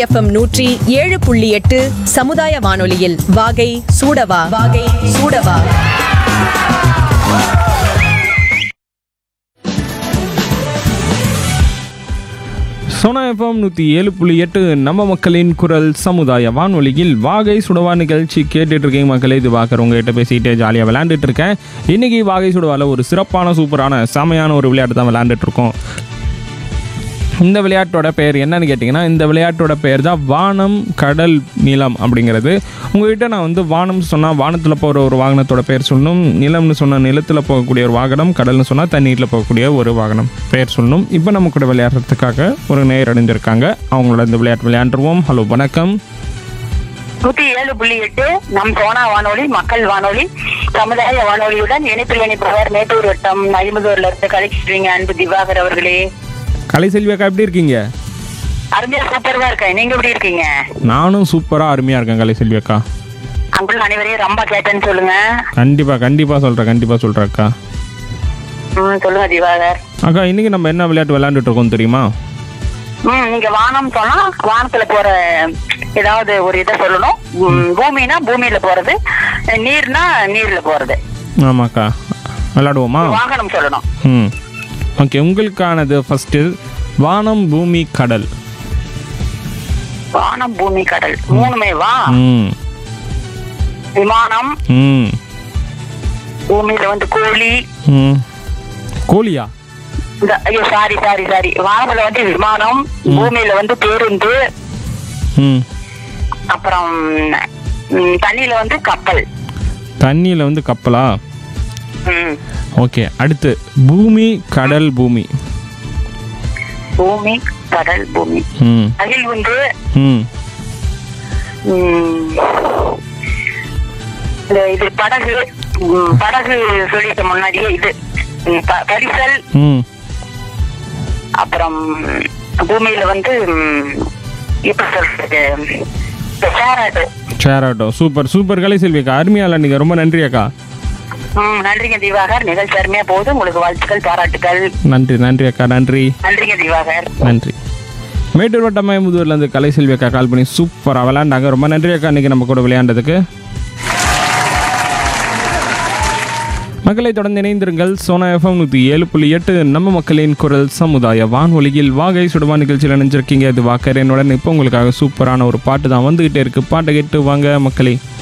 FM நூற்றி ஏழு புள்ளி எட்டு சமுதாய வானொலியில் வாகை சூடவா வாகை சூடவா சோனா எஃப்எம் நூற்றி ஏழு புள்ளி எட்டு நம்ம மக்களின் குரல் சமுதாய வானொலியில் வாகை சுடவா நிகழ்ச்சி கேட்டுட்டு இருக்கீங்க மக்களே இது பார்க்குற உங்ககிட்ட பேசிக்கிட்டே ஜாலியாக விளையாண்டுட்டு இருக்கேன் இன்னைக்கு வாகை சுடவாவில் ஒரு சிறப்பான சூப்பரான செமையான ஒரு விளையாட்டு தான் விளையாண்டுட்டு இருக்கோம் இந்த விளையாட்டோட பெயர் என்னன்னு கேட்டிங்கன்னா இந்த விளையாட்டோட பெயர் தான் வானம் கடல் நிலம் அப்படிங்கிறது உங்ககிட்ட நான் வந்து வானம் சொன்னால் வானத்தில் போகிற ஒரு வாகனத்தோட பெயர் சொல்லணும் நிலம்னு சொன்னால் நிலத்தில் போகக்கூடிய ஒரு வாகனம் கடல்னு சொன்னால் தண்ணீரில் போகக்கூடிய ஒரு வாகனம் பெயர் சொல்லணும் இப்போ நம்ம கூட விளையாடுறதுக்காக ஒரு நேர் அடைஞ்சிருக்காங்க அவங்களோட இந்த விளையாட்டு விளையாண்டுருவோம் ஹலோ வணக்கம் நூத்தி ஏழு புள்ளி எட்டு நம் சோனா வானொலி மக்கள் வானொலி சமுதாய வானொலியுடன் இணைப்பில் இணைப்பவர் மேட்டூர் வட்டம் ஐம்பதூர்ல இருந்து கழிச்சிருவீங்க அன்பு திவாகர் அவர்களே கலைசெல்வி அக்கா எப்படி இருக்கீங்க அருமையா சூப்பரா இருக்கேன் நீங்க எப்படி இருக்கீங்க நானும் சூப்பராக அருமையாக இருக்கேன் கலைசெல்வி அக்கா அங்குள் அனைவரையும் ரொம்ப கேட்டேன்னு சொல்லுங்க கண்டிப்பாக கண்டிப்பாக சொல்கிறேன் கண்டிப்பாக சொல்கிறேன் அக்கா ம், சொல்லுங்க திவாகர் அக்கா இன்றைக்கி நம்ம என்ன விளையாட்டு விளையாண்டுட்டு இருக்கோம் தெரியுமா ம் நீங்க வானம் சொன்னா வானத்துல போற ஏதாவது ஒரு இதை சொல்லணும் ம், பூமினா பூமியில போறது நீர்னா நீர்ல போறது ஆமாக்கா விளையாடுவோமா வாகனம் சொல்லணும் ம் ஓகே உங்களுக்கானது ஃபஸ்ட்டு வானம் பூமி கடல் வானம் பூமி கடல் மூணுமே வா ம் விமானம் ம் பூமியில வந்து கோழி ம் கோழியா இந்த ஐயோ சாரி சாரி சாரி வானத்துல வந்து விமானம் பூமியில வந்து பேருந்து ம் அப்புறம் ம், தண்ணியில வந்து கப்பல் தண்ணியில் வந்து கப்பலா ம். ஓகே அடுத்து பூமி கடல் பூமி பூமி கடல் பூமி ம் அதில் வந்து ம் ம், இந்த இது படகு ம், படகு சொல்லிட்ட முன்னாடியே இது ம், ப- பரிசல் ம் அப்புறம் பூமியில வந்து ம், எப்படி சொல்றது சேராடு ஷேர் ஆட்டோ சூப்பர் சூப்பர் கலை செல்விக்கா அருமையால நீங்கள் ரொம்ப நன்றி அக்கா ம் நன்றிங்க திவாகர் நிகழ்ச்சி அருமையா போகுது உங்களுக்கு வாழ்த்துக்கள் பாராட்டுக்கள் நன்றி நன்றி அக்கா நன்றி நன்றிங்க திவாகர் நன்றி மேட்டூர் வட்டம் மயமுதூர்லேருந்து கலை செல்வி அக்கா கால் பண்ணி சூப்பராக விளையாண்டாங்க ரொம்ப நன்றி அக்கா இன்றைக்கி நம்ம கூட விளையாண்டதுக்கு மக்களை தொடர்ந்து இணைந்திருங்கள் சோனா எஃப்எம் நூற்றி ஏழு புள்ளி எட்டு நம்ம மக்களின் குரல் சமுதாய வானொலியில் வாகை சுடுவா நிகழ்ச்சியில் நினைஞ்சிருக்கீங்க இது வாக்கர் என்னுடன் இப்போ உங்களுக்காக சூப்பரான ஒரு பாட்டு தான் வந்துகிட்டே இருக்கு பாட்டை கேட்டு வாங்க மக்களை